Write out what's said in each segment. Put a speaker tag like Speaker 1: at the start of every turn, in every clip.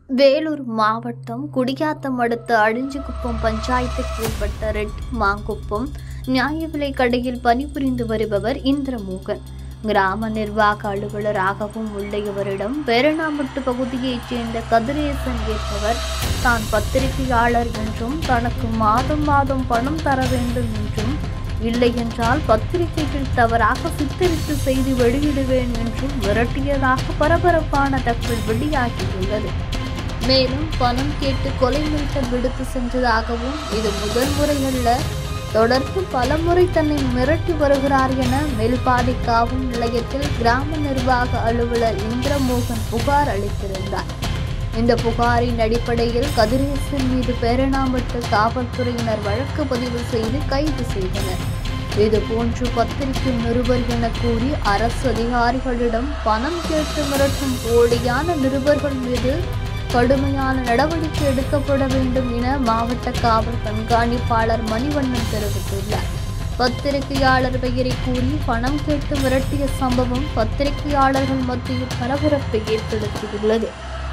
Speaker 1: வேலூர் மாவட்டம் குடியாத்தம் அடுத்த அடிஞ்சிக்குப்பம் பஞ்சாயத்துக்கு உட்பட்ட ரெட் மாங்குப்பம் நியாய விலை கடையில் பணிபுரிந்து வருபவர் இந்திரமோகன் கிராம நிர்வாக அலுவலராகவும் உள்ள இவரிடம் பேரணாம்பட்டு பகுதியைச் சேர்ந்த கதிரேசன் என்பவர் தான் பத்திரிகையாளர் என்றும் தனக்கு மாதம் மாதம் பணம் தர வேண்டும் என்றும் இல்லை என்றால் பத்திரிகைகள் தவறாக சித்தரித்து செய்தி வெளியிடுவேன் என்றும் மிரட்டியதாக பரபரப்பான தகவல் வெளியாகியுள்ளது மேலும் பணம் கேட்டு கொலை மிரட்டல் விடுத்து சென்றதாகவும் இது முதல் முறையல்ல தொடர்ந்து பலமுறை தன்னை மிரட்டி வருகிறார் என மேல்பாடி காவல் நிலையத்தில் கிராம நிர்வாக அலுவலர் இந்திரமோகன் புகார் அளித்திருந்தார் இந்த புகாரின் அடிப்படையில் கதிரேசன் மீது பேரணாம்பட்டு காவல்துறையினர் வழக்கு பதிவு செய்து கைது செய்தனர் இதுபோன்று பத்திரிகை நிருபர் என கூறி அரசு அதிகாரிகளிடம் பணம் கேட்டு மிரட்டும் போலியான நிருபர்கள் மீது கடுமையான நடவடிக்கை எடுக்கப்பட வேண்டும் என மாவட்ட காவல் கண்காணிப்பாளர் மணிவண்ணன் தெரிவித்துள்ளார் பத்திரிகையாளர் பெயரை கூறி பணம் கேட்டு மிரட்டிய சம்பவம் பத்திரிகையாளர்கள் மத்தியில் பரபரப்பை ஏற்படுத்தியுள்ளது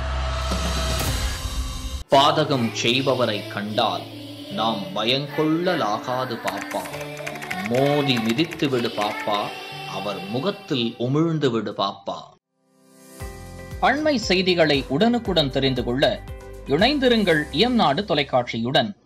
Speaker 2: பாதகம் செய்பவரை கண்டால் நாம் பயங்கொள்ளலாகாது பாப்பா மோதி மிதித்து விடு பாப்பா அவர் முகத்தில் உமிழ்ந்து விடு பாப்பா அண்மை செய்திகளை உடனுக்குடன் தெரிந்து கொள்ள இணைந்திருங்கள் இயம்நாடு தொலைக்காட்சியுடன்